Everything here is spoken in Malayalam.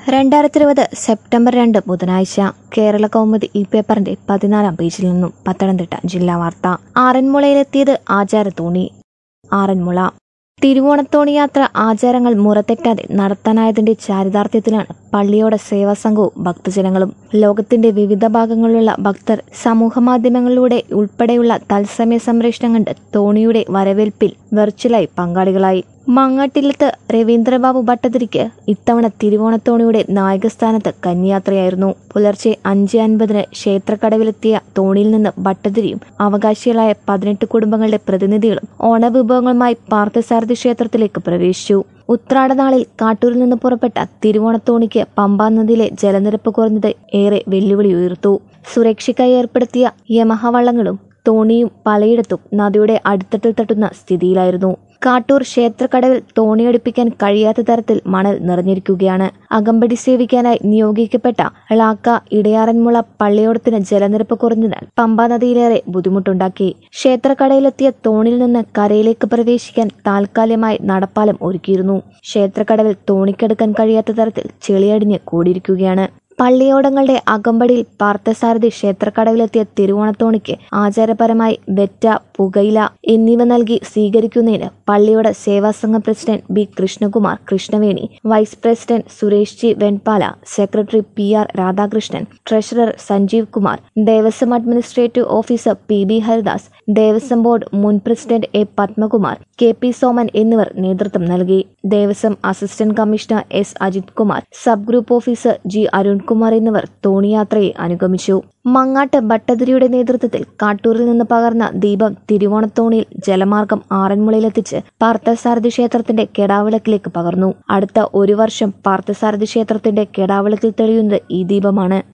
രണ്ടായിരത്തി ഇരുപത് സെപ്റ്റംബർ രണ്ട് ബുധനാഴ്ച കേരള കൗമുദി ഈ പേപ്പറിന്റെ പതിനാലാം പേജിൽ നിന്നും പത്തനംതിട്ട ജില്ലാ വാർത്ത ആറന്മുളയിലെത്തിയത് ആചാരത്തോണി ആറന്മുള തിരുവോണത്തോണി യാത്ര ആചാരങ്ങൾ മുറതെറ്റാതെ നടത്താനായതിന്റെ ചാരിതാർത്ഥ്യത്തിലാണ് പള്ളിയോട സേവാ സംഘവും ഭക്തജനങ്ങളും ലോകത്തിന്റെ വിവിധ ഭാഗങ്ങളിലുള്ള ഭക്തർ സമൂഹമാധ്യമങ്ങളിലൂടെ ഉൾപ്പെടെയുള്ള തത്സമയ സംപ്രേഷണം കണ്ട് തോണിയുടെ വരവേൽപ്പിൽ വെർച്വലായി പങ്കാളികളായി മങ്ങാട്ടില്ലത്ത് രവീന്ദ്രബാബു ഭട്ടതിരിക്ക് ഇത്തവണ തിരുവോണത്തോണിയുടെ നായകസ്ഥാനത്ത് കന്യാത്രയായിരുന്നു പുലർച്ചെ അഞ്ച് അൻപതിന് ക്ഷേത്രക്കടവിലെത്തിയ തോണിയിൽ നിന്ന് ഭട്ടതിരിയും അവകാശികളായ പതിനെട്ട് കുടുംബങ്ങളുടെ പ്രതിനിധികളും ഓണവിഭവങ്ങളുമായി പാർത്ഥസാരഥി ക്ഷേത്രത്തിലേക്ക് പ്രവേശിച്ചു ഉത്രാടനാളിൽ കാട്ടൂരിൽ നിന്ന് പുറപ്പെട്ട തിരുവോണത്തോണിക്ക് പമ്പാ നദിയിലെ ജലനിരപ്പ് കുറഞ്ഞത് ഏറെ വെല്ലുവിളി ഉയർത്തു സുരക്ഷയ്ക്കായി ഏർപ്പെടുത്തിയ യമഹ വള്ളങ്ങളും തോണിയും പലയിടത്തും നദിയുടെ അടിത്തട്ടിൽ തട്ടുന്ന സ്ഥിതിയിലായിരുന്നു കാട്ടൂർ ക്ഷേത്രക്കടവിൽ തോണിയടുപ്പിക്കാൻ കഴിയാത്ത തരത്തിൽ മണൽ നിറഞ്ഞിരിക്കുകയാണ് അകമ്പടി സേവിക്കാനായി നിയോഗിക്കപ്പെട്ട ളാക്ക ഇടയാറന്മുള പള്ളിയോടത്തിന് ജലനിരപ്പ് കുറഞ്ഞതിനാൽ പമ്പാ നദിയിലേറെ ബുദ്ധിമുട്ടുണ്ടാക്കി ക്ഷേത്രക്കടയിലെത്തിയ തോണിയിൽ നിന്ന് കരയിലേക്ക് പ്രവേശിക്കാൻ താൽക്കാലികമായി നടപ്പാലം ഒരുക്കിയിരുന്നു ക്ഷേത്രക്കടവിൽ തോണിക്കെടുക്കാൻ കഴിയാത്ത തരത്തിൽ ചെളിയടിഞ്ഞ് കൂടിയിരിക്കുകയാണ് പള്ളിയോടങ്ങളുടെ അകമ്പടിയിൽ പാർത്ഥസാരഥി ക്ഷേത്രക്കടവിലെത്തിയ തിരുവോണത്തോണിക്ക് ആചാരപരമായി വെറ്റ പുകയില എന്നിവ നൽകി സ്വീകരിക്കുന്നതിന് Palliyoda Sevasangham president B Krishnakumar Krishnaveni vice president Suresh G Venpala secretary P R Radhakrishnan treasurer Sanjeev Kumar Devaswom administrative officer P B Haridas Devaswom board മുൻ president A Padmakumar K P Soman എന്നിവർ നേതൃത്വം നൽകി Devaswom assistant commissioner S Ajith Kumar sub group officer G Arunkumar എന്നിവർ തോണിയാത്രയെ അനുഗമിച്ചു മങ്ങാട്ട് ഭട്ടതിരിയുടെ നേതൃത്വത്തിൽ കാട്ടൂരിൽ നിന്ന് പകർന്ന ദീപം തിരുവോണത്തോണിയിൽ ജലമാർഗം ആറന്മുളയിലെത്തിച്ച് പാർത്ഥസാരഥി ക്ഷേത്രത്തിന്റെ കെടാവിളക്കിലേക്ക് പകർന്നു അടുത്ത ഒരു വർഷം പാർത്ഥസാരഥി ക്ഷേത്രത്തിന്റെ കെടാവിളക്കിൽ തെളിയുന്നത് ഈ ദീപമാണ്